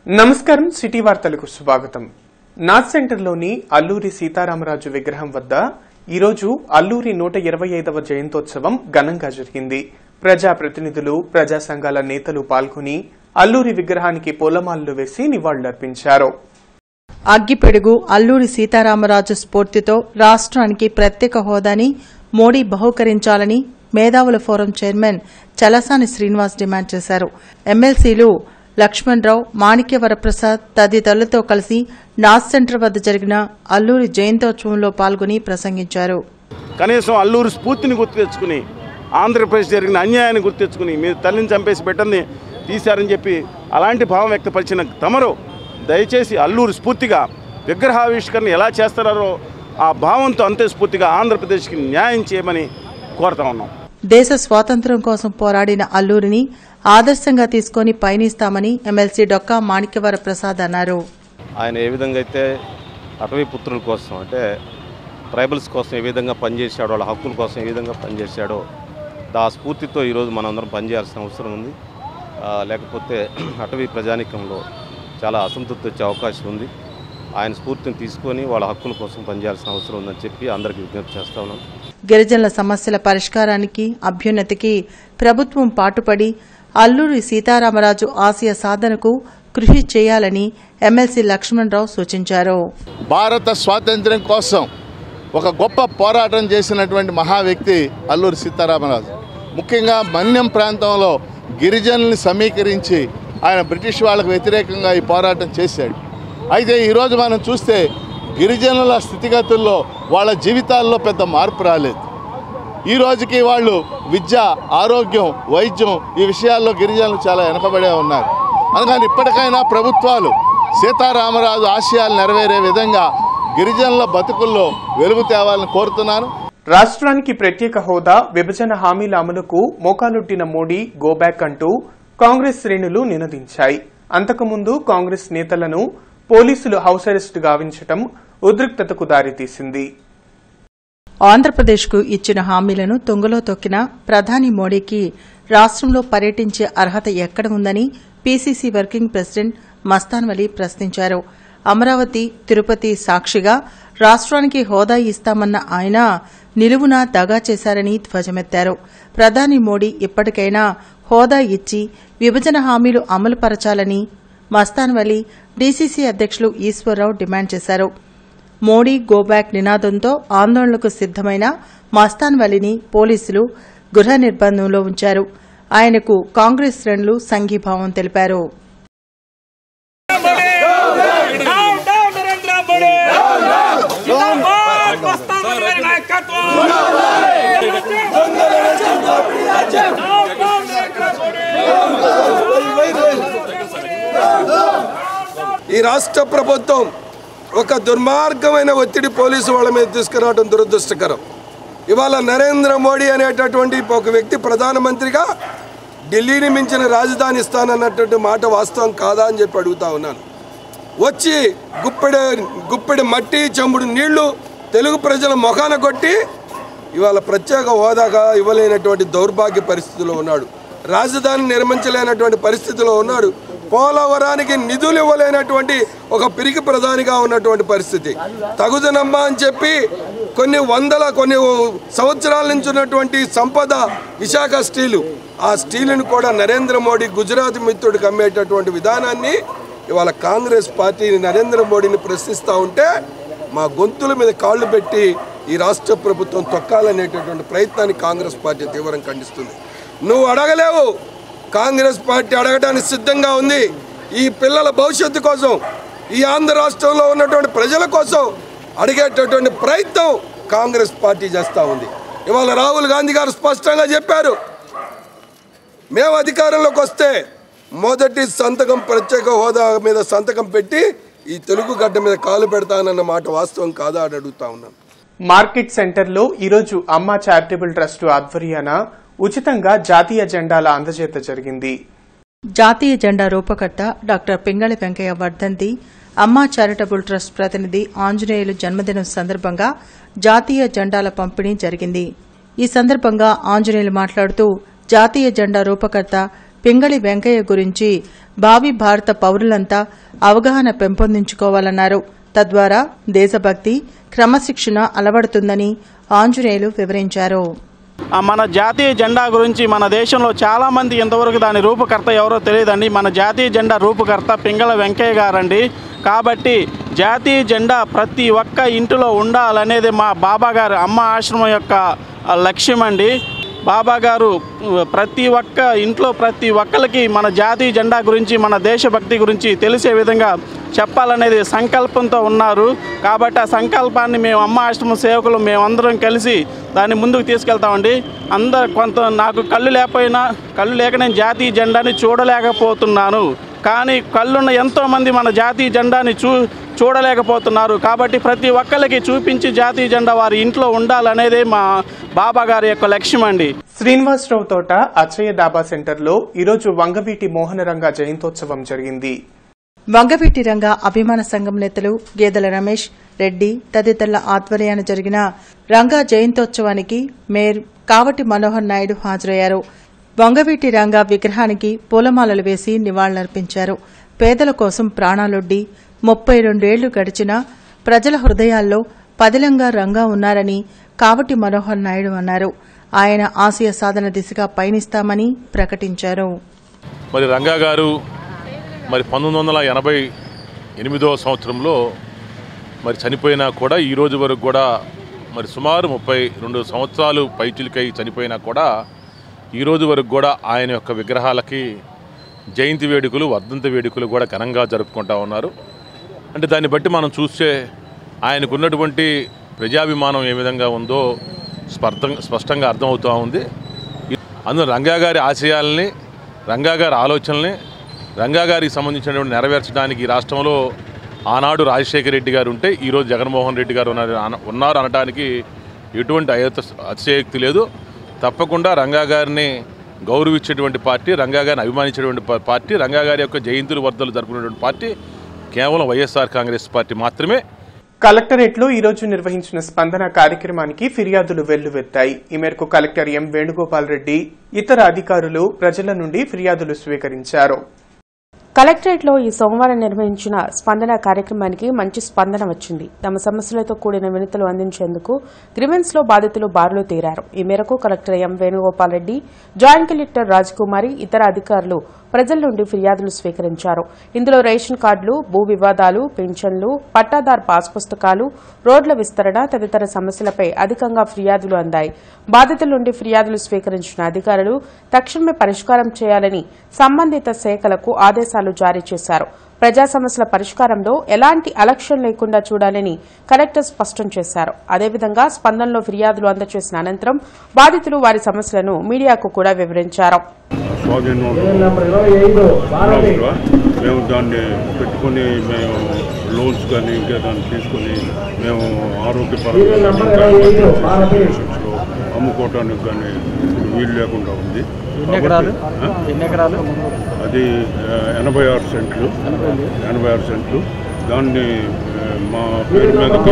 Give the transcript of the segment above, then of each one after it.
నమస్కారం సిటీ వార్తలకు స్వాగతం నాథ్ సెంటర్లోని అల్లూరి సీతారామరాజు విగ్రహం వద్ద ఈరోజు అల్లూరి నూట ఇరవై ఐదవ జయంతోత్సవం ఘనంగా జరిగింది ప్రజా ప్రతినిధులు ప్రజా సంఘాల నేతలు పాల్గొని అల్లూరి విగ్రహానికి పూలమాలలు వేసి నివాళులర్పించారు అగ్గిపెడుగు అల్లూరి సీతారామరాజు స్ఫూర్తితో రాష్ట్రానికి ప్రత్యేక హోదాని మోడీ బహుకరించాలని మేధావుల forum chairman Chalasani Srinivas demand చేశారు ఎమ్మెల్సీలు లక్ష్మణరావు మాణిక్యవరప్రసాద్ తదితరులతో కలిసి నాథ్ సెంటర్ వద్ద జరిగిన అల్లూరి జయంతోత్సవంలో పాల్గొని ప్రసంగించారు కనీసం అల్లూరు స్ఫూర్తిని గుర్తు తెచ్చుకుని ఆంధ్రప్రదేశ్ జరిగిన అన్యాయాన్ని గుర్తు తెచ్చుకుని మీరు తల్లిని చంపేసి పెట్టండి తీశారని చెప్పి అలాంటి భావం వ్యక్తపరిచిన తమరు దయచేసి అల్లూరు స్ఫూర్తిగా విగ్రహావిష్కరణ ఎలా చేస్తారో ఆ భావంతో అంతే స్ఫూర్తిగా ఆంధ్రప్రదేశ్కి న్యాయం చేయమని కోరుతా ఉన్నాం దేశ స్వాతంత్ర్యం కోసం పోరాడిన అల్లూరిని ఆదర్శంగా తీసుకొని పయనిస్తామని ఎమ్మెల్సీ డొక్కా మాణిక్యవర ప్రసాద్ అన్నారు ఆయన ఏ విధంగా అయితే అటవీ పుత్రుల కోసం అంటే ట్రైబల్స్ కోసం ఏ విధంగా పనిచేశాడో వాళ్ళ హక్కుల కోసం ఏ విధంగా పనిచేశాడో ఆ స్ఫూర్తితో ఈరోజు మనందరం పనిచేయాల్సిన అవసరం ఉంది ఆ, లేకపోతే అటవీ ప్రజానికంలో చాలా అసంతృప్తి వచ్చే అవకాశం ఉంది ఆయన స్ఫూర్తిని తీసుకొని వాళ్ళ హక్కుల కోసం పనిచేయాల్సిన అవసరం ఉందని చెప్పి అందరికీ విజ్ఞప్తి చేస్తా ఉన్నాను గిరిజనుల సమస్యల పరిష్కారానికి అభ్యున్నతికి ప్రభుత్వం పాటుపడి అల్లూరి సీతారామరాజు ఆశయ సాధనకు కృషి చేయాలని ఎమ్మెల్సీ లక్ష్మణరావు సూచించారు భారత స్వాతంత్ర్యం కోసం ఒక గొప్ప పోరాటం చేసినటువంటి మహా వ్యక్తి అల్లూరి సీతారామరాజు ముఖ్యంగా మన్యం ప్రాంతంలో గిరిజనుల్ని సమీకరించి ఆయన బ్రిటిష్ వాళ్ళకు వ్యతిరేకంగా ఈ పోరాటం చేశాడు అయితే ఈరోజు మనం చూస్తే గిరిజనుల స్థితిగతుల్లో వాళ్ళ జీవితాల్లో పెద్ద మార్పు రాలేదు ఈ రోజుకి వాళ్ళు విద్య ఆరోగ్యం వైద్యం ఈ విషయాల్లో గిరిజనులు చాలా వెనకబడే ఉన్నారు అందుకని ఇప్పటికైనా ప్రభుత్వాలు సీతారామరాజు ఆశయాలు నెరవేరే విధంగా గిరిజనుల బతుకుల్లో వెలుగు తేవాలని కోరుతున్నాను రాష్ట్రానికి ప్రత్యేక హోదా విభజన హామీల అమలుకు మోకాలొట్టిన మోడీ గోబ్యాక్ అంటూ కాంగ్రెస్ శ్రేణులు నినదించాయి అంతకుముందు కాంగ్రెస్ నేతలను పోలీసులు హౌస్ అరెస్టు గావించటం ఉద్రిక్తతకు దారితీసింది ఆంధ్రప్రదేశ్కు ఇచ్చిన హామీలను తుంగలో తొక్కిన ప్రధాని మోడీకి రాష్ట్రంలో పర్యటించే అర్హత ఎక్కడ ఉందని PCC working president Mastan Vali ప్రశ్నించారు అమరావతి తిరుపతి సాక్షిగా రాష్ట్రానికి హోదా ఇస్తామన్న ఆయన నిలువునా దగా చేశారని ధ్వజమెత్తారు ప్రధాని మోడీ ఇప్పటికైనా హోదా ఇచ్చి విభజన హామీలు అమలుపరచాలని మస్తాన్ వలీ డీసీసీ అధ్యక్షులు ఈశ్వరరావు డిమాండ్ చేశారు మోడీ గోబ్యాక్ నినాదంతో ఆందోళనకు సిద్దమైన మస్తాన్ వలిని పోలీసులు గృహ నిర్బంధంలో ఉంచారు ఆయనకు కాంగ్రెస్ శ్రేణులు సంఘీభావం తెలిపారు డౌన్ డౌన్ నరేంద్ర మోడీ జిందాబాద్ మస్తాన్ మోడీ గారి నాయకత్వం డౌన్ డౌన్ నరేంద్ర మోడీ ఈ రాష్ట్ర ప్రభుత్వం ఒక దుర్మార్గమైన ఒత్తిడి పోలీసు వాళ్ళ మీద తీసుకురావడం దురదృష్టకరం ఇవాళ నరేంద్ర మోడీ అనేటటువంటి ఒక వ్యక్తి ప్రధానమంత్రిగా ఢిల్లీని మించిన రాజధాని ఇస్తానన్నటువంటి మాట వాస్తవం కాదా అని చెప్పి అడుగుతా ఉన్నాను వచ్చి గుప్పెడు గుప్పెడు మట్టి చెంబుడు నీళ్లు తెలుగు ప్రజల మొఖాన కొట్టి ఇవాళ ప్రత్యేక హోదాగా ఇవ్వలేనటువంటి దౌర్భాగ్య పరిస్థితిలో ఉన్నాడు రాజధాని నిర్మించలేనటువంటి పరిస్థితిలో ఉన్నాడు పోలవరానికి నిధులు ఇవ్వలేనటువంటి ఒక పిరికి ప్రధానిగా ఉన్నటువంటి పరిస్థితి తగుదనమ్మా అని చెప్పి కొన్ని వందల కొన్ని సంవత్సరాల నుంచి ఉన్నటువంటి సంపద విశాఖ స్టీలు ఆ స్టీలును కూడా నరేంద్ర మోడీ గుజరాత్ మిత్రుడికి అమ్మేటటువంటి విధానాన్ని ఇవాళ కాంగ్రెస్ పార్టీ నరేంద్ర మోడీని ప్రశ్నిస్తూ ఉంటే మా గొంతుల మీద కాళ్ళు పెట్టి ఈ రాష్ట్ర ప్రభుత్వం తొక్కాలనేటటువంటి ప్రయత్నాన్ని కాంగ్రెస్ పార్టీ తీవ్రంగా ఖండిస్తుంది నువ్వు అడగలేవు కాంగ్రెస్ పార్టీ అడగడానికి సిద్ధంగా ఉంది ఈ పిల్లల భవిష్యత్తు కోసం ఈ ఆంధ్ర రాష్ట్రంలో ఉన్నటువంటి ప్రజల కోసం అడిగేటటువంటి ప్రయత్నం కాంగ్రెస్ పార్టీ చేస్తూ ఉంది ఇవాళ రాహుల్ గాంధీ గారు స్పష్టంగా చెప్పారు మేము అధికారంలోకి వస్తే మొదటి సంతకం ప్రత్యేక హోదా మీద సంతకం పెట్టి ఈ తెలుగు గడ్డ మీద కాలు పెడతానన్న మాట వాస్తవం కాదా అని అడుగుతా ఉన్నాను మార్కెట్ సెంటర్లో ఈరోజు అమ్మ చారిటబుల్ ట్రస్టు ఆధ్వర్యాన ఉచితంగా జాతీయ జెండాల అందజేత జరిగింది జాతీయ జెండా రూపకర్త డాక్టర్ పింగళి వెంకయ్య వర్ధంతి అమ్మా చారిటబుల్ ట్రస్ట్ ప్రతినిధి ఆంజనేయులు జన్మదినం సందర్భంగా జాతీయ జెండాల పంపిణీ జరిగింది ఈ సందర్భంగా ఆంజనేయులు మాట్లాడుతూ జాతీయ జెండా రూపకర్త పింగళి వెంకయ్య గురించి భావి భారత పౌరులంతా అవగాహన పెంపొందించుకోవాలన్నారు తద్వారా దేశభక్తి క్రమశిక్షణ అలవడుతుందని ఆంజనేయులు వివరించారు ఆ మన జాతీయ జెండా గురించి మన దేశంలో చాలామంది ఇంతవరకు దాని రూపకర్త ఎవరో తెలియదండి మన జాతీయ జెండా రూపకర్త పింగళ వెంకయ్య గారండి కాబట్టి జాతీయ జెండా ప్రతి ఒక్క ఇంటిలో ఉండాలనేది మా బాబా గారు అమ్మ ఆశ్రమం యొక్క ఆ, లక్ష్యం అండి బాబా గారు ఉ, ప్రతి ఒక్క ఇంట్లో ప్రతి ఒక్కరికి మన జాతీయ జెండా గురించి మన దేశభక్తి గురించి తెలిసే విధంగా చెప్పాలనేది సంకల్పంతో ఉన్నారు కాబట్టి ఆ సంకల్పాన్ని మేము అమ్మ ఆశ్రమం సేవకులు మేమందరం కలిసి దాన్ని ముందుకు తీసుకెళ్తామండి అందరు కొంత నాకు కళ్ళు లేకపోయినా కళ్ళు లేక నేను జాతీయ జెండాని చూడలేకపోతున్నాను కానీ కళ్ళున్న ఎంతోమంది మన జాతీయ జెండాని చూ చూడలేకపోతున్నారు కాబట్టి ప్రతి ఒక్కరికి చూపించి జాతీయ జెండా వారి ఇంట్లో ఉండాలనేదే మా బాబా గారి యొక్క లక్ష్యం అండి శ్రీనివాసరావు తోట అచ్చయ్య దాబా సెంటర్లో ఈరోజు వంగవీటి మోహనరంగ జయంతోత్సవం జరిగింది వంగవీటి రంగ అభిమాన సంఘం నేతలు గేదెల రమేష్ రెడ్డి తదితరుల ఆధ్వర్యాన జరిగిన రంగా జయంతోత్సవానికి మేయర్ కావటి మనోహర్ నాయుడు హాజరయ్యారు వంగవీటి రంగ విగ్రహానికి పూలమాలలు వేసి నివాళులర్పించారు పేదల కోసం ప్రాణాలొడ్డి ముప్పై రెండేళ్లు గడిచినా ప్రజల హృదయాల్లో పదిలంగా రంగా ఉన్నారని కావటి మనోహర్ నాయుడు అన్నారు ఆయన ఆశయ సాధన దిశగా పయనిస్తామని ప్రకటించారు మరి రంగా గారు మరి పంతొమ్మిది వందల ఎనభై ఎనిమిదవ సంవత్సరంలో మరి చనిపోయినా కూడా ఈ రోజు వరకు కూడా మరి సుమారు ముప్పై రెండు సంవత్సరాలు పైచిలికై చనిపోయినా కూడా ఈ రోజు వరకు కూడా ఆయన యొక్క విగ్రహాలకి జయంతి వేడుకలు వర్ధంతి వేడుకలు కూడా ఘనంగా జరుపుకుంటా ఉన్నారు అంటే దాన్ని బట్టి మనం చూస్తే ఆయనకు ఉన్నటువంటి ప్రజాభిమానం ఏ విధంగా ఉందో స్పష్టం స్పష్టంగా అర్థమవుతూ ఉంది అందులో రంగా గారి ఆశయాల్ని రంగా గారి ఆలోచనల్ని రంగా గారికి సంబంధించినటువంటి నెరవేర్చడానికి ఈ రాష్ట్రంలో ఆనాడు రాజశేఖర రెడ్డి గారు ఉంటే ఈరోజు జగన్మోహన్ రెడ్డి గారు ఉన్నారు అన- ఉన్నారు అనడానికి ఎటువంటి అయత అతిశయోక్తి లేదు తప్పకుండా రంగా గారిని గౌరవించేటువంటి పార్టీ రంగా గారిని అభిమానించేటువంటి పా- పార్టీ రంగా గారి యొక్క జయంతులు వర్ధలు జరుపుకునేటువంటి పార్టీ కేవలం వైఎస్ఆర్ కాంగ్రెస్ పార్టీ మాత్రమే కలెక్టరేట్లో ఈ రోజు నిర్వహించిన స్పందన కార్యక్రమానికి ఫిర్యాదులు వెల్లువెత్తాయి ఈ మేరకు కలెక్టర్ ఎం వేణుగోపాల్ రెడ్డి ఇతర అధికారులు ప్రజల నుండి ఫిర్యాదులు స్వీకరించారు కలెక్టరేట్లో ఈ సోమవారం నిర్వహించిన స్పందన కార్యక్రమానికి మంచి స్పందన వచ్చింది తమ సమస్యలతో కూడిన వినతులు అందించేందుకు గ్రివెన్స్ లో బాధితులు బారులు తీరారు ఈ మేరకు collector M Venugopal Reddy joint collector Rajakumari ఇతర అధికారులు ప్రజల నుండి ఫిర్యాదులు స్వీకరించారు ఇందులో రేషన్ కార్డులు భూ వివాదాలు పింఛన్లు పట్టాదార్ పాస్ పుస్తకాలు రోడ్ల విస్తరణ తదితర సమస్యలపై అధికంగా ఫిర్యాదులు అందాయి బాధితుల నుండి ఫిర్యాదులు స్వీకరించిన అధికారులు తక్షణమే పరిష్కారం చేయాలని సంబంధిత శాఖలకు ఆదేశాలు జారీ చేశారు ప్రజా సమస్యల పరిష్కారంలో ఎలాంటి అలక్ష్యం లేకుండా చూడాలని కలెక్టర్ స్పష్టం చేశారు అదేవిధంగా స్పందనలో ఫిర్యాదులు అందజేసిన అనంతరం బాధితులు వారి సమస్యలను మీడియాకు కూడా వివరించారు ఉన్నప్పుడు మేము దాన్ని పెట్టుకొని మేము లోన్స్ కానీ ఇంకా దాన్ని తీసుకొని మేము ఆరోగ్యపరంగా ఇంకా ఎమర్జెన్సీ అమ్ముకోవటానికి కానీ ఇప్పుడు వీలు లేకుండా ఉంది కాబట్టి, ఆ? అది ఆ, ఎనభై ఆరు సెంట్లు ఎనభై ఆరు సెంట్లు దాన్ని ఆ, మా పేరు మీదకి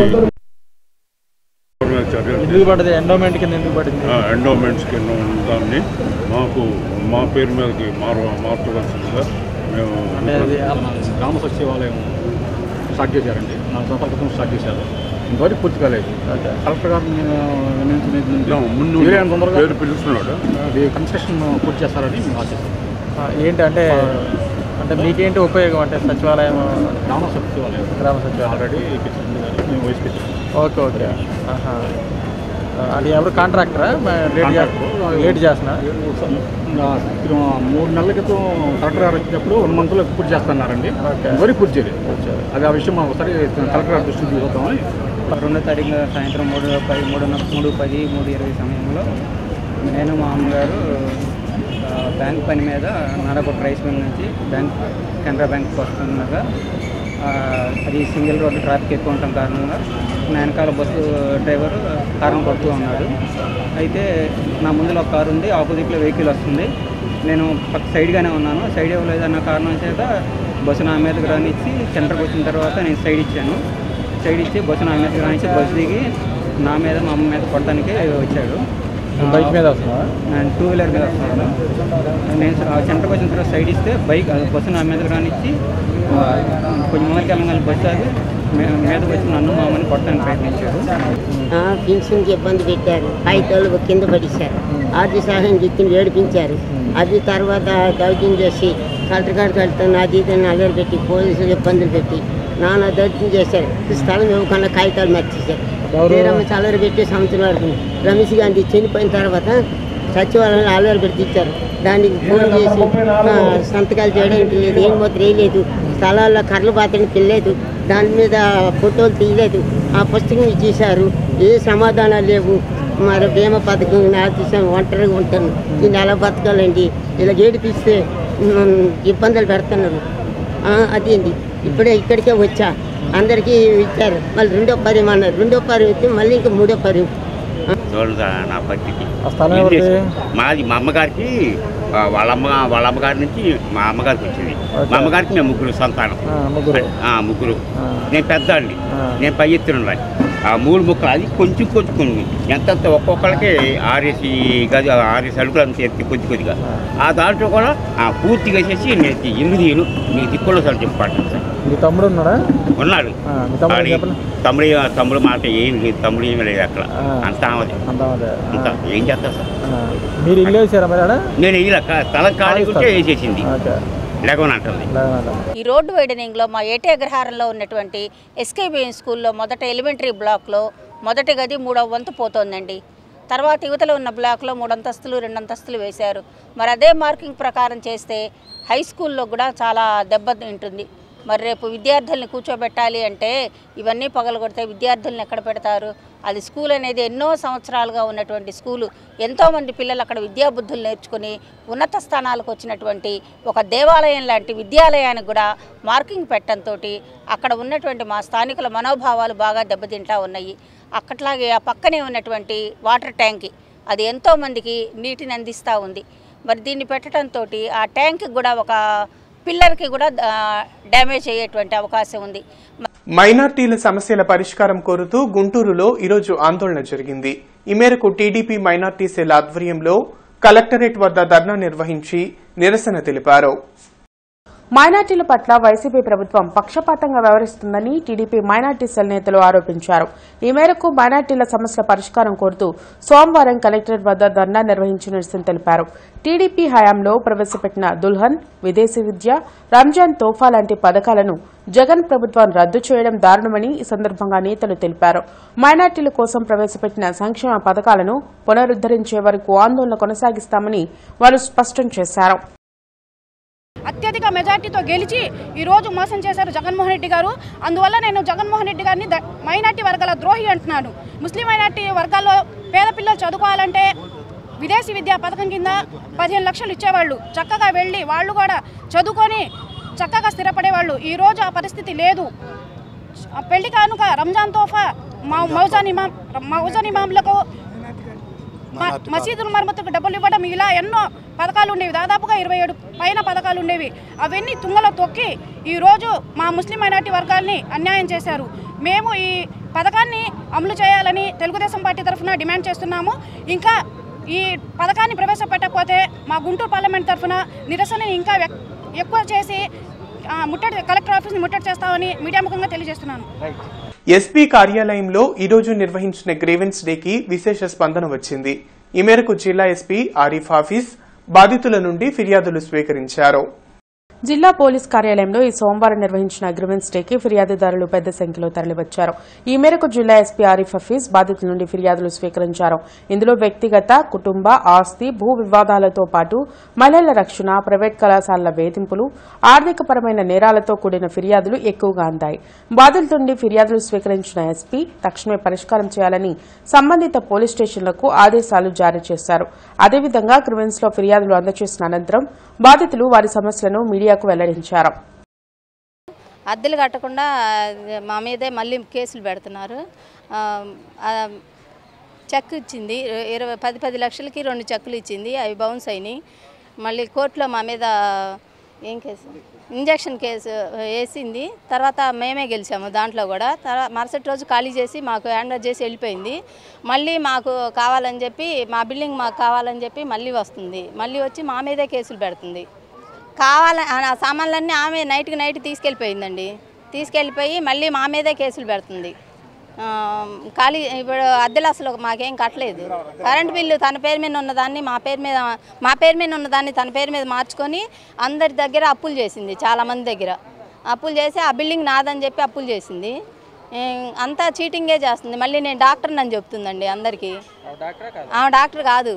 చర్యలు ఎందుకు పడ్డది ఎండోమెంట్ కింద ఎందుకు పడింది ఎండోమెంట్స్ కింద ఉన్న దాన్ని మాకు మా పేరు మీదకి మారు మార్చవలసిందిగా మేము అంటే అది గ్రామ సచివాలయం స్టార్ట్ చేశారండి నాలుగు సంవత్సరాల క్రితం స్టార్ట్ చేశారు ఇంతవరకు పూర్తి కాలేదు కలెక్టర్ గారు నేను నిర్ణయించినది నా ముందు వీలైనంత తొందరగా పేరు పిలుస్తున్నాడు అది కన్స్ట్రక్షన్ పూర్తి చేస్తారని మేము ఆశిస్తాం ఆ, ఏంటి అంటే అంటే మీకేంటి ఉపయోగం అంటే సచివాలయం గ్రామ సచివాలయం గ్రామ సచివాలయం ఆల్రెడీ ఇప్పించారు కానీ మేము వయసు పెట్టాం ఓకే ఓకే ఆహా. ఆ, అది ఎవరు కాంట్రాక్టరా లేట్ లేట్ చేస్తున్నా మూడు నెలల క్రితం కలెక్టర్ గారు వచ్చినప్పుడు వన్ మంత్లో పూర్తి చేస్తున్నారండి ఇంతవరకు పూర్తి చేయలేదు అది ఆ విషయం మనం ఒకసారి కలెక్టర్ గారి దృష్టికి తీసుకొద్దామని రెండో తారీఖున సాయంత్రం మూడు పది మూడు మూడు పది మూడు ఇరవై సమయంలో నేను మా అమ్మగారు ఆ, బ్యాంక్ పని మీద నారాయణ రైస్ మిల్ నుంచి బ్యాంక్ కెనరా బ్యాంక్ వస్తుండగా ఆ, అది సింగిల్ రోడ్డు ట్రాఫిక్ ఎక్కువ ఉండటం కారణంగా నా వెనకాల బస్సు డ్రైవర్ కారం కొడుతూ ఉన్నాడు అయితే నా ముందులో ఒక కారు ఉంది ఆపోజిట్లో వెహికల్ వస్తుంది నేను పక్క సైడ్గానే ఉన్నాను సైడ్ ఇవ్వలేదన్న కారణం చేత బస్సు నా మీదకి రానిచ్చి సెంటర్కి వచ్చిన తర్వాత నేను సైడ్ ఇచ్చాను సైడ్ ఇచ్చి బస్సు నా మీదకి రానిచ్చి బస్సు దిగి నా మీద మా అమ్మ మీద కొట్టడానికి వచ్చాడు బైక్ మీద వస్తున్నావా నేను టూ వీలర్ మీద వస్తున్నాను నేను ఆ సెంటర్కి వచ్చిన తర్వాత సైడ్ ఇస్తే బైక్ అది బస్సు నా మీద రానిచ్చి ఆ, కొంచెం ముందరికి వెళ్ళగానే బస్సు అది మీ- మీదకి వచ్చి నన్ను మా అమ్మని కొట్టడానికి ప్రయత్నించాడు పింఛన్కి ఇబ్బంది పెట్టారు కాగితాలు కింద పడేశారు ఆర్థిక సహాయం చెప్పింది ఏడిపించారు అది తర్వాత దౌత్యం చేసి కలెక్టర్ గారికి వెళ్తాను అది ఇది అని అల్లరి పెట్టి పోలీసులు ఇబ్బందులు పెట్టి నాన్న దౌత్యం చేశారు స్థలం ఇవ్వకుండా కాగితాలు మర్చేశారు ఎవరు? తీరమ్మ అల్లరి పెట్టి సంవత్సరం వరకు రమేష్ గాంధీ చనిపోయిన తర్వాత సచివాలయంలో అల్లరి పెట్టి ఇచ్చారు దానికి ఫోన్ చేసి ఆ, సంతకాలు చేయడానికి లేదు ఏం మాత్రం వేయలేదు స్థలాల్లో కర్రలు పాత్రని పిల్లేదు దాని మీద ఫోటోలు తీయలేదు ఆ పుస్తకం ఇచ్చేశారు ఏ సమాధానాలు లేవు మరి బీమా పథకం ఆర్టీసీ ఒంటరిగా ఉంటాను దీన్ని ఎలా బతకాలండి ఇలా ఏడిపిస్తే ఉమ్, ఇబ్బందులు పెడుతున్నారు ఆ, అదేంటి ఇప్పుడే ఇక్కడికే వచ్చా అందరికీ ఇచ్చారు మళ్ళీ రెండో పర్యం అన్నారు రెండో పర్యం ఇస్తే మళ్ళీ ఇంకా మూడో పర్యం చూడదా నా పరిస్థితి ఆ స్థలం ఏం ఎవరిది? చేసి- మాది మా అమ్మగారికి ఆ, వాళ్ళ అమ్మ వాళ్ళ అమ్మగారి నుంచి మా అమ్మగారికి వచ్చింది మా అమ్మగారికి మేము ముగ్గురు సంతానం ఆ, ముగ్గురు ఆ, ముగ్గురు ఆ. నేను పెద్ద అండి ఆ. నేను పై ఎత్తున ఆ మూడు ముక్కలు అది కొంచెం కొంచెం కొంచెం ఎంతంత ఒక్కొక్కరికి ఆరేసి గది ఆరేసి అడుగులు అంత ఎత్తి కొద్ది కొద్దిగా ఆ దాంట్లో కూడా ఆ, పూర్తిగా చేసి నేను ఇల్లు తీయను మీకు దిక్కులో సార్ చెప్పాను సార్ మీ తమ్ముడు ఉన్నాడా ఉన్నాడు ఆ, మీ తమ్ముడు ఆడి- చెప్పండి తమ్ముడు తమ్ముడు మాట ఏం లేదు తమ్ముడు ఏమీ లేదు అక్కడ అంతా ఆమెది అంతా అదే. అంతా ఏం చేస్తా సార్ ఆ, మీరు ఇల్లు వేసారా మరి ఆడ నేను వేయలే తల ఖాళీ ఉంటే వేసేసింది ఓకే లేకమనంటుంది ఈ రోడ్డు వైడనింగ్లో మా ఏటే అగ్రహారంలో ఉన్నటువంటి ఎస్కేబిఎన్ స్కూల్లో మొదట ఎలిమెంటరీ బ్లాక్లో మొదటి గది మూడవ వంతు పోతోందండి తర్వాత యువతలో ఉన్న బ్లాక్లో మూడు అంతస్తులు రెండు అంతస్తులు వేశారు మరి అదే మార్కింగ్ ప్రకారం చేస్తే హై స్కూల్లో కూడా చాలా దెబ్బ తింటుంది మరి రేపు విద్యార్థుల్ని కూర్చోబెట్టాలి అంటే ఇవన్నీ పగలగొడితే విద్యార్థుల్ని ఎక్కడ పెడతారు అది స్కూల్ అనేది ఎన్నో సంవత్సరాలుగా ఉన్నటువంటి స్కూలు ఎంతోమంది పిల్లలు అక్కడ విద్యాబుద్ధులు నేర్చుకుని ఉన్నత స్థానాలకు వచ్చినటువంటి ఒక దేవాలయం లాంటి విద్యాలయానికి కూడా మార్కింగ్ పెట్టడంతో అక్కడ ఉన్నటువంటి మా స్థానికుల మనోభావాలు బాగా దెబ్బతింటా ఉన్నాయి అక్కట్లాగే ఆ పక్కనే ఉన్నటువంటి వాటర్ ట్యాంక్ అది ఎంతోమందికి నీటిని అందిస్తూ ఉంది మరి దీన్ని పెట్టడంతో ఆ ట్యాంక్ కూడా ఒక పిల్లర్కి కూడా ఆ, డ్యామేజ్ అయ్యేటువంటి అవకాశం ఉంది మైనార్టీల సమస్యల పరిష్కారం కోరుతూ గుంటూరులో ఈరోజు ఆందోళన జరిగింది ఈ మేరకు టీడీపీ మైనార్టీ సెల్ ఆధ్వర్యంలో కలెక్టరేట్ వద్ద ధర్నా నిర్వహించి నిరసన తెలిపారు మైనార్టీల పట్ల వైసీపీ ప్రభుత్వం పక్షపాతంగా వ్యవహరిస్తుందని టీడీపీ మైనార్టీ సెల్ నేతలు ఆరోపించారు ఈ మేరకు మైనార్టీల సమస్యల పరిష్కారం కోరుతూ సోమవారం కలెక్టరేట్ వద్ద ధర్నా నిర్వహించి నిరసన తెలిపారు టీడీపీ హయాంలో ప్రవేశపెట్టిన దుల్హన్ విదేశీ విద్య రంజాన్ తోఫా లాంటి పథకాలను జగన్ ప్రభుత్వం రద్దు చేయడం దారుణమని ఈ సందర్భంగా నేతలు తెలిపారు మైనార్టీల కోసం ప్రవేశపెట్టిన సంక్షేమ పథకాలను పునరుద్దరించే వరకు ఆందోళన కొనసాగిస్తామని వారు స్పష్టం చేశారు అత్యధిక మెజార్టీతో గెలిచి ఈరోజు మోసం చేశారు జగన్మోహన్ రెడ్డి గారు అందువల్ల నేను జగన్మోహన్ రెడ్డి గారిని ద- మైనార్టీ వర్గాల ద్రోహి అంటున్నాను ముస్లిం మైనార్టీ వర్గాల్లో పేద పిల్లలు చదువుకోవాలంటే విదేశీ విద్యా పథకం కింద పదిహేను లక్షలు ఇచ్చేవాళ్ళు చక్కగా వెళ్ళి వాళ్ళు కూడా చదువుకొని చక్కగా స్థిరపడేవాళ్ళు ఈరోజు ఆ పరిస్థితి లేదు ఆ పెళ్లి కానుక రంజాన్ తోఫా మా మౌజాన్ ఇమాం మౌజాన్ ఇమాంలకు మ- మసీదుల మరమ్మతుకు డబ్బులు ఇవ్వడం ఇలా ఎన్నో పథకాలు ఉండేవి దాదాపుగా ఇరవై ఏడు పైన పథకాలు ఉండేవి అవన్నీ తుంగలో తొక్కి ఈరోజు మా ముస్లిం మైనార్టీ వర్గాల్ని అన్యాయం చేశారు మేము ఈ పథకాన్ని అమలు చేయాలని తెలుగుదేశం పార్టీ తరఫున డిమాండ్ చేస్తున్నాము ఇంకా ఈ పథకాన్ని ప్రవేశపెట్టకపోతే మా గుంటూరు పార్లమెంట్ తరఫున నిరసనని ఇంకా ఎక్- ఎక్కువ చేసి ఆ, ముట్టడి కలెక్టర్ ఆఫీస్ని ముట్టడి చేస్తామని మీడియా ముఖంగా తెలియజేస్తున్నాను ఎస్పీ కార్యాలయంలో ఈరోజు నిర్వహించిన గ్రీవెన్స్ డేకి విశేష స్పందన వచ్చింది ఈ మేరకు జిల్లా ఎస్పీ ఆరిఫ్ హాఫీజ్ బాధితుల నుండి ఫిర్యాదులు స్వీకరించారు జిల్లా పోలీస్ కార్యాలయంలో ఈ సోమవారం నిర్వహించిన అగ్రిమెంట్స్ డేకి ఫిర్యాదుదారులు పెద్ద సంఖ్యలో తరలివచ్చారు ఈ మేరకు జిల్లా ఎస్పీ ఆరిఫ్ హఫీజ్ బాధితుల నుండి ఫిర్యాదులు స్వీకరించారు ఇందులో వ్యక్తిగత కుటుంబ ఆస్తి భూ వివాదాలతో పాటు మహిళల రక్షణ ప్రైవేట్ కళాశాలల వేధింపులు ఆర్థికపరమైన నేరాలతో కూడిన ఫిర్యాదులు ఎక్కువగా అందాయి బాధితుల నుండి ఫిర్యాదులు స్వీకరించిన ఎస్పీ తక్షణమే పరిష్కారం చేయాలని సంబంధిత పోలీస్ స్టేషన్లకు ఆదేశాలు జారీ చేశారు అదేవిధంగా క్రిమినల్స్ లో ఫిర్యాదులు అందజేసిన అనంతరం బాధితులు వారి సమస్యలను మీడియాకు వెల్లడించారు అద్దెలు కట్టకుండా మా మీదే మళ్ళీ కేసులు పెడుతున్నారు ఆ, ఆ, చెక్ ఇచ్చింది ఇరవై పది పది లక్షలకి రెండు చెక్కులు ఇచ్చింది అవి బౌన్స్ అయినాయి మళ్ళీ కోర్టులో మా మీద ఏం కేసు ఇంజక్షన్ కేసు వేసింది తర్వాత మేమే గెలిచాము దాంట్లో కూడా తర్వాత మరుసటి రోజు ఖాళీ చేసి మాకు హ్యాండ్ ఓవర్ చేసి వెళ్ళిపోయింది మళ్ళీ మాకు కావాలని చెప్పి మా బిల్డింగ్ మాకు కావాలని చెప్పి మళ్ళీ వస్తుంది మళ్ళీ వచ్చి మా మీదే కేసులు పెడుతుంది కావాల ఆ సామాన్లన్నీ ఆమె నైట్కి నైట్ తీసుకెళ్ళిపోయిందండి తీసుకెళ్ళిపోయి మళ్ళీ మా మీదే కేసులు పెడుతుంది ఆ, ఖాళీ ఇప్పుడు అద్దెలు అసలు మాకేం కట్టలేదు కరెంట్ బిల్లు తన పేరు మీద ఉన్నదాన్ని మా పేరు మీద మా పేరు మీద ఉన్నదాన్ని తన పేరు మీద మార్చుకొని అందరి దగ్గర అప్పులు చేసింది చాలామంది దగ్గర అప్పులు చేసి ఆ బిల్డింగ్ నాదని చెప్పి అప్పులు చేసింది ఏం, అంతా చీటింగే చేస్తుంది మళ్ళీ నేను డాక్టర్ని అని చెప్తుందండి అందరికీ ఆమె డాక్టర్ కాదు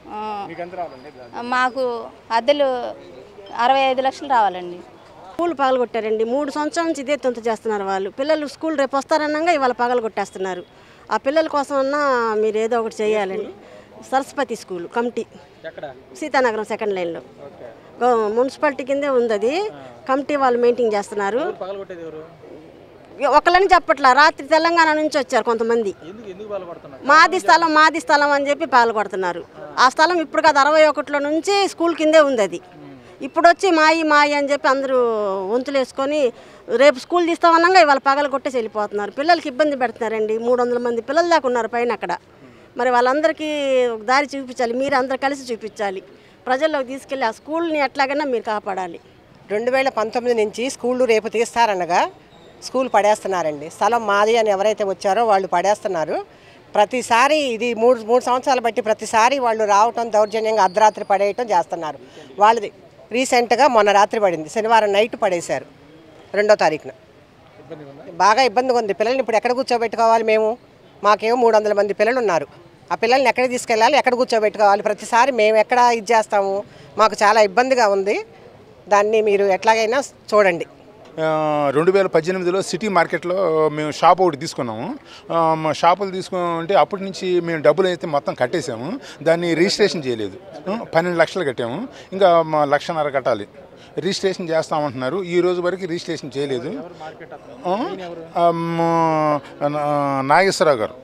ఆ, మాకు అద్దెలు అరవై ఐదు లక్షలు రావాలండి స్కూల్ పగలగొట్టారండి మూడు సంవత్సరాల నుంచి ఇదే తొంత చేస్తున్నారు వాళ్ళు పిల్లలు స్కూల్ రేపు వస్తారన్నాగా ఇవాళ పగలగొట్టేస్తున్నారు ఆ పిల్లల కోసం అన్నా మీరు ఏదో ఒకటి చేయాలండి Saraswati school committee Seethanagaram second లైన్లో గో- మున్సిపాలిటీ కిందే ఉంది అది కమిటీ వాళ్ళు మెయింటైన్ చేస్తున్నారు పగలగొట్టేది ఎవరు ఒకళ్ళని చెప్పట్లా రాత్రి తెలంగాణ నుంచి వచ్చారు కొంతమంది ఎందుకు ఎందుకు బాధపడుతున్నారు మాది స్థలం మాది స్థలం అని చెప్పి పాల్గొడుతున్నారు ఆ స్థలం ఇప్పుడు కాదు అరవై ఒకటిలో నుంచి స్కూల్ కిందే ఉంది అది ఇప్పుడు వచ్చి మాయి మాయి అని చెప్పి అందరూ వంతులు వేసుకొని రేపు స్కూల్ తీస్తామన్నాగా ఇవాళ పగల కొట్టేసి వెళ్ళిపోతున్నారు పిల్లలకి ఇబ్బంది పెడుతున్నారండి మూడు వందల మంది పిల్లలు దాకా ఉన్నారు పైన అక్కడ మరి వాళ్ళందరికీ ఒక దారి చూపించాలి మీరు అందరు కలిసి చూపించాలి ప్రజల్లోకి తీసుకెళ్ళి ఆ స్కూల్ని ఎట్లాగైనా మీరు కాపాడాలి రెండు వేల పంతొమ్మిది నుంచి స్కూళ్ళు రేపు తీస్తారనగా స్కూల్ పడేస్తున్నారండి స్థలం మాది అని ఎవరైతే వచ్చారో వాళ్ళు పడేస్తున్నారు ప్రతిసారి ఇది మూడు మూడు సంవత్సరాలు బట్టి ప్రతిసారి వాళ్ళు రావటం దౌర్జన్యంగా అర్ధరాత్రి పడేయటం చేస్తున్నారు వాళ్ళది రీసెంట్గా మొన్న రాత్రి పడింది శనివారం నైట్ పడేశారు రెండో తారీఖున బాగా ఇబ్బందిగా ఉంది పిల్లల్ని ఇప్పుడు ఎక్కడ కూర్చోబెట్టుకోవాలి మేము మాకేమో మూడు వందల మంది పిల్లలు ఉన్నారు ఆ పిల్లల్ని ఎక్కడ తీసుకెళ్ళాలి ఎక్కడ కూర్చోబెట్టుకోవాలి ప్రతిసారి మేము ఎక్కడ ఇది చేస్తాము మాకు చాలా ఇబ్బందిగా ఉంది దాన్ని మీరు ఎట్లాగైనా చూడండి రెండు వేల పద్దెనిమిదిలో సిటీ మార్కెట్లో మేము షాప్ ఒకటి తీసుకున్నాము ఆ, మా షాపులు తీసుకుంటే అప్పటి నుంచి మేము డబ్బులు అయితే మొత్తం కట్టేసాము దాన్ని రిజిస్ట్రేషన్ చేయలేదు ఆ, పన్నెండు లక్షలు కట్టాము ఇంకా మా లక్షన్నర కట్టాలి రిజిస్ట్రేషన్ చేస్తామంటున్నారు ఈ రోజు వరకు రిజిస్ట్రేషన్ చేయలేదు ఆ, ఆ, మా- నా- నాగేశ్వరరావు గారు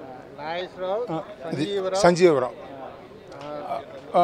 ఆ, ఇది సంజీవరావు ఆ,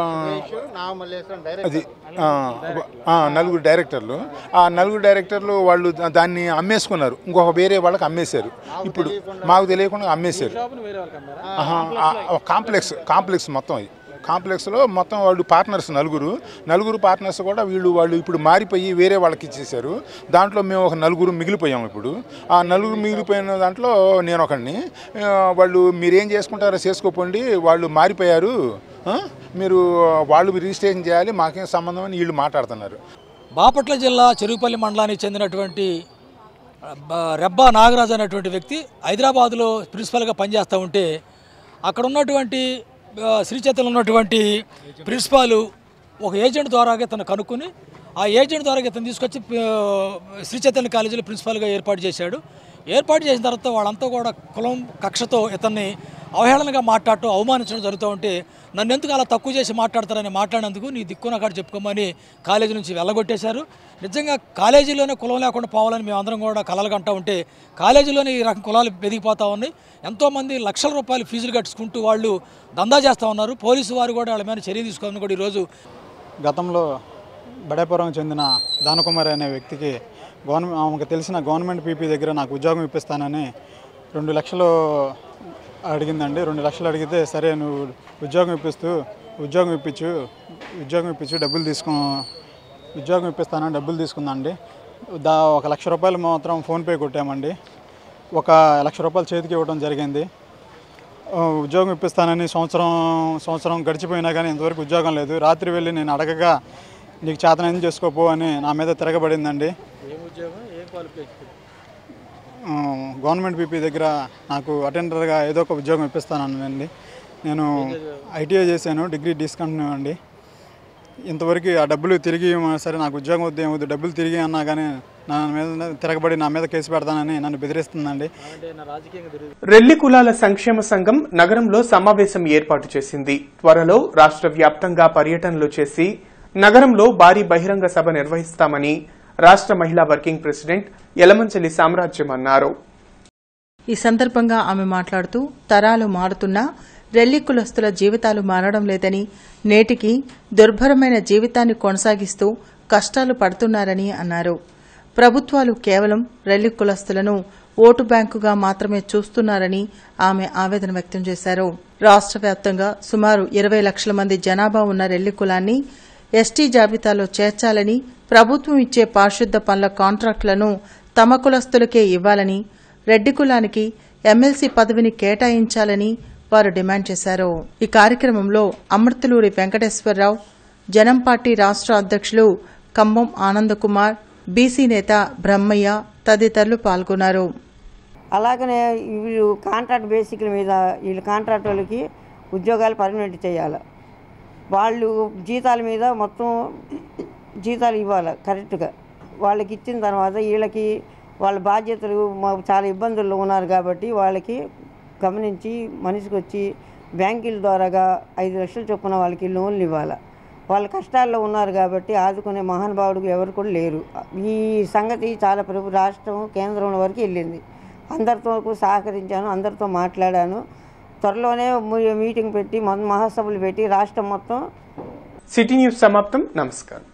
అది ఆ, ఒక- ఆ, నలుగురు డైరెక్టర్లు ఆ నలుగురు డైరెక్టర్లు వాళ్ళు దా- దాన్ని అమ్మేసుకున్నారు ఇంకొక వేరే వాళ్ళకి అమ్మేశారు ఇప్పుడు మాకు తెలియకుండా అమ్మేశారు ఆహా, ఆ, ఒక కాంప్లెక్స్ కాంప్లెక్స్ మొత్తం అది కాంప్లెక్స్లో మొత్తం వాళ్ళు పార్ట్నర్స్ నలుగురు నలుగురు పార్ట్నర్స్ కూడా వీళ్ళు వాళ్ళు ఇప్పుడు మారిపోయి వేరే వాళ్ళకి ఇచ్చేసారు దాంట్లో మేము ఒక నలుగురు మిగిలిపోయాం ఇప్పుడు ఆ నలుగురు మిగిలిపోయిన దాంట్లో నేను ఒకడిని ఆ, వాళ్ళు మీరేం చేసుకుంటారో చేసుకోపోండి వాళ్ళు మారిపోయారు ఆ? మీరు వాళ్ళు రిజిస్ట్రేషన్ చేయాలి మాకేం సంబంధం అని వీళ్ళు మాట్లాడుతున్నారు బాపట్ల జిల్లా చెరుకుపల్లి మండలానికి చెందినటువంటి బ- రెబ్బా నాగరాజు అనేటువంటి వ్యక్తి హైదరాబాదులో ప్రిన్సిపల్గా పనిచేస్తూ ఉంటే అక్కడ ఉన్నటువంటి ఆ, శ్రీచైతన్యం ఉన్నటువంటి ప్రిన్సిపాల్ ఒక ఏజెంట్ ద్వారాగా తను కనుక్కొని ఆ ఏజెంట్ ద్వారా ఇతను తీసుకొచ్చి ఆ, శ్రీచైతన్య కాలేజీలో ప్రిన్సిపాల్గా ఏర్పాటు చేశాడు ఏర్పాటు చేసిన తర్వాత వాళ్ళంతా కూడా కులం కక్షతో ఇతన్ని అవహేళనగా మాట్లాడటం అవమానించడం జరుగుతూ ఉంటే నన్ను ఎందుకు అలా తక్కువ చేసి మాట్లాడతారని మాట్లాడినందుకు నీ దిక్కున కాడ చెప్పుకోమని కాలేజీ నుంచి వెళ్ళగొట్టేశారు నిజంగా కాలేజీలోనే కులం లేకుండా పోవాలని మేమందరం కూడా కలలు కంటూ ఉంటే కాలేజీలోనే ఈ రకం కులాలు పెరిగిపోతూ ఉన్నాయి ఎంతోమంది లక్షల రూపాయలు ఫీజులు కట్టుకుంటూ వాళ్ళు దందా చేస్తూ ఉన్నారు పోలీసు వారు కూడా వాళ్ళ మీద చర్య తీసుకోవాలని కూడా ఈరోజు గతంలో బడేపురం చెందిన దానకుమారి అనే వ్యక్తికి గవర్నమెంట్ ఆమెకు తెలిసిన గవర్నమెంట్ పీపీ దగ్గర నాకు ఉద్యోగం ఇప్పిస్తానని రెండు లక్షలు అడిగిందండి రెండు లక్షలు అడిగితే సరే నువ్వు ఉద్యోగం ఇప్పిస్తూ ఉద్యోగం ఇప్పించు ఉద్యోగం ఇప్పించు డబ్బులు తీసుకో ఉద్యోగం ఇప్పిస్తానని డబ్బులు తీసుకుందండి దా ఒక లక్ష రూపాయలు మాత్రం ఫోన్పే కొట్టామండి ఒక లక్ష రూపాయలు చేతికి ఇవ్వడం జరిగింది ఆ, ఉద్యోగం ఇప్పిస్తానని సంవత్సరం సంవత్సరం గడిచిపోయినా కానీ ఇంతవరకు ఉద్యోగం లేదు రాత్రి వెళ్ళి నేను అడగగా నీకు చేతనైంది చేసుకోపో అని నా మీద తిరగబడిందండి ఏం ఉద్యోగం ఏం క్వాలిఫికేషన్ ఆ, గవర్నమెంట్ పీపీ దగ్గర నాకు అటెండర్గా ఏదో ఒక ఉద్యోగం ఇప్పిస్తానండి నేను ఐటీఐ చేశాను డిగ్రీ డిస్కంటిన్యూ అండి ఇంతవరకు ఆ డబ్బులు తిరిగి ఇవ్వమని సరే నాకు ఉద్యోగం వద్దు ఏమొద్దు డబ్బులు తిరిగి అన్నా కానీ నా మీద తిరగబడి నా మీద కేసు పెడతానని నన్ను బెదిరిస్తుందండి అంటే నా రాజకీయంగా తిరిగి రెల్లి కులాల సంక్షేమ సంఘం నగరంలో సమావేశం ఏర్పాటు చేసింది త్వరలో రాష్ట్ర వ్యాప్తంగా పర్యటనలు చేసి నగరంలో భారీ బహిరంగ సభ నిర్వహిస్తామని రాష్ట్ర మహిళా వర్కింగ్ ప్రెసిడెంట్ యలమంచలి సామ్రాజ్యం అన్నారు ఈ సందర్భంగా ఆమె మాట్లాడుతూ తరాలు మారుతున్నా రెల్లి కులస్తుల జీవితాలు మారడం లేదని నేటికి దుర్భరమైన జీవితాన్ని కొనసాగిస్తూ కష్టాలు పడుతున్నారని అన్నారు ప్రభుత్వాలు కేవలం రెల్లి కులస్తులను ఓటు బ్యాంకుగా మాత్రమే చూస్తున్నారని ఆమె ఆవేదన వ్యక్తం చేశారు రాష్ట్ర వ్యాప్తంగా సుమారు ఇరవై లక్షల మంది జనాభా ఉన్న రెల్లి కులాన్ని ఎస్టీ జాబితాలో చేర్చాలని ప్రభుత్వం ఇచ్చే పారిశుద్ద పనుల కాంట్రాక్టులను తమ కులస్తులకే ఇవ్వాలని రెడ్డి కులానికి ఎమ్మెల్సీ పదవిని కేటాయించాలని వారు డిమాండ్ చేశారు ఈ కార్యక్రమంలో అమృతలూరి వెంకటేశ్వరరావు జనం పార్టీ రాష్ట్ర అధ్యక్షులు కంబం ఆనందకుమార్ బీసీ నేత బ్రహ్మయ్య తదితరులు పాల్గొన్నారు అలాగనే వీళ్ళు కాంట్రాక్ట్ బేసిక్ల మీద వీళ్ళు కాంట్రాక్ట్ వాళ్ళకి ఉద్యోగాలు పర్మనెంట్ చేయాలి వాళ్ళు జీతాల మీద మొత్తం జీతాలు ఇవ్వాలి కరెక్ట్గా వాళ్ళకి ఇచ్చిన తర్వాత వీళ్ళకి వాళ్ళ బాధ్యతలు మాకు చాలా ఇబ్బందుల్లో ఉన్నారు కాబట్టి వాళ్ళకి గమనించి మనిషికి వచ్చి బ్యాంకుల ద్వారాగా ఐదు లక్షల చొప్పున వాళ్ళకి లోన్లు ఇవ్వాలి వాళ్ళ కష్టాల్లో ఉన్నారు కాబట్టి ఆదుకునే మహానుభావుడు ఎవరు కూడా లేరు ఈ సంగతి చాలా ప్రభు రాష్ట్రం కేంద్రం వరకు వెళ్ళింది అందరితో సహకరించాను అందరితో మాట్లాడాను త్వరలోనే మీ- మీటింగ్ పెట్టి మొన్న మహాసభలు పెట్టి రాష్ట్రం మొత్తం సిటీ న్యూస్ సమాప్తం నమస్కారం